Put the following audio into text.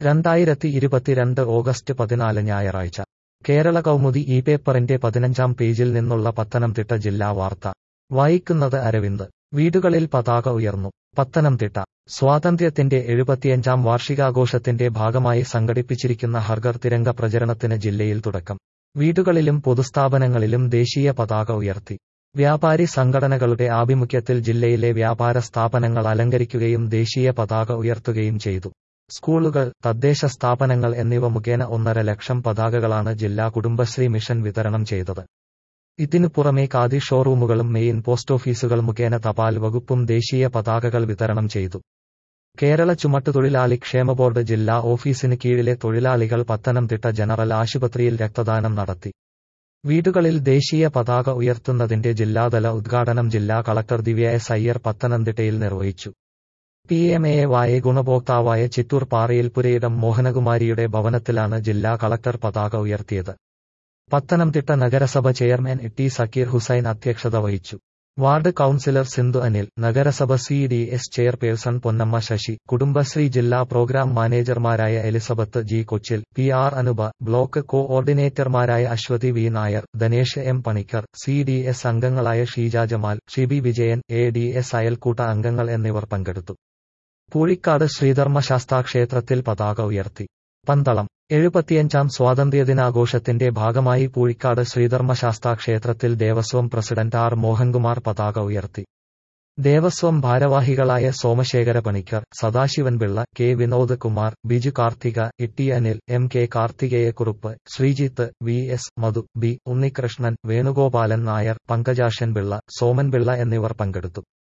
രണ്ടായിരത്തി ഇരുപത്തിരണ്ട് ഓഗസ്റ്റ് പതിനാല് ഞായറാഴ്ച കേരള കൗമുദി ഈ പേപ്പറിന്റെ പതിനഞ്ചാം പേജിൽ നിന്നുള്ള പത്തനംതിട്ട ജില്ലാ വാർത്ത വായിക്കുന്നത് അരവിന്ദ് വീടുകളിൽ പതാക ഉയർന്നു പത്തനംതിട്ട സ്വാതന്ത്ര്യത്തിന്റെ എഴുപത്തിയഞ്ചാം വാർഷികാഘോഷത്തിന്റെ ഭാഗമായി സംഘടിപ്പിച്ചിരിക്കുന്ന ഹർഗർ തിരംഗ പ്രചരണത്തിന് ജില്ലയിൽ തുടക്കം വീടുകളിലും പൊതുസ്ഥാപനങ്ങളിലും ദേശീയ പതാക ഉയർത്തി വ്യാപാരി സംഘടനകളുടെ ആഭിമുഖ്യത്തിൽ ജില്ലയിലെ വ്യാപാര സ്ഥാപനങ്ങൾ അലങ്കരിക്കുകയും ദേശീയ പതാക ഉയർത്തുകയും ചെയ്തു സ്കൂളുകൾ തദ്ദേശ സ്ഥാപനങ്ങൾ എന്നിവ മുഖേന ഒന്നര ലക്ഷം പതാകകളാണ് ജില്ലാ കുടുംബശ്രീ മിഷൻ വിതരണം ചെയ്തത് ഇതിനു പുറമെ ഖാദി ഷോറൂമുകളും മെയിൻ പോസ്റ്റ് ഓഫീസുകൾ മുഖേന തപാൽ വകുപ്പും ദേശീയ പതാകകൾ വിതരണം ചെയ്തു കേരള ചുമട്ടുതൊഴിലാളി ക്ഷേമ ബോർഡ് ജില്ലാ ഓഫീസിന് കീഴിലെ തൊഴിലാളികൾ പത്തനംതിട്ട ജനറൽ ആശുപത്രിയിൽ രക്തദാനം നടത്തി വീടുകളിൽ ദേശീയ പതാക ഉയർത്തുന്നതിന്റെ ജില്ലാതല ഉദ്ഘാടനം ജില്ലാ കളക്ടർ ദിവ്യ എസ് അയ്യർ പത്തനംതിട്ടയിൽ നിർവഹിച്ചു പി എം എ വായ ഗുണഭോക്താവായ ചിറ്റൂർ പാറയിൽ പുരയിടം മോഹനകുമാരിയുടെ ഭവനത്തിലാണ് ജില്ലാ കളക്ടർ പതാക ഉയർത്തിയത് പത്തനംതിട്ട നഗരസഭ ചെയർമാൻ ടി സക്കീർ ഹുസൈൻ അധ്യക്ഷത വഹിച്ചു വാർഡ് കൌൺസിലർ സിന്ധു അനിൽ നഗരസഭ C D S chairperson Ponnamma Sasi Kudumbashree ജില്ലാ പ്രോഗ്രാം മാനേജർമാരായ എലിസബത്ത് ജി കൊച്ചിൽ പി ആർ അനുപ ബ്ലോക്ക് കോഓർഡിനേറ്റർമാരായ Aswathy V Nair Dhanesh M Panicker C D S അംഗങ്ങളായ Sheeja Jamal Shibi Vijayan A D S അയൽക്കൂട്ട അംഗങ്ങൾ എന്നിവർ പങ്കെടുത്തു പൂഴിക്കാട് ശ്രീധർമ്മശാസ്താ ക്ഷേത്രത്തിൽ പതാക ഉയർത്തി പന്തളം എഴുപത്തിയഞ്ചാം സ്വാതന്ത്ര്യദിനാഘോഷത്തിന്റെ ഭാഗമായി പൂഴിക്കാട് ശ്രീധർമ്മശാസ്താ ക്ഷേത്രത്തിൽ ദേവസ്വം പ്രസിഡന്റ് ആർ മോഹൻകുമാർ പതാക ഉയർത്തി ദേവസ്വം ഭാരവാഹികളായ Somasekhara Panicker Sadasivan Pillai K Vinod Kumar Biju Karthika Itty Anil M K Karthikeyakurup Sreejith V S Madhu B Unnikrishnan Venugopalan Nair Pankajakshan Pillai Soman Pillai എന്നിവർ പങ്കെടുത്തു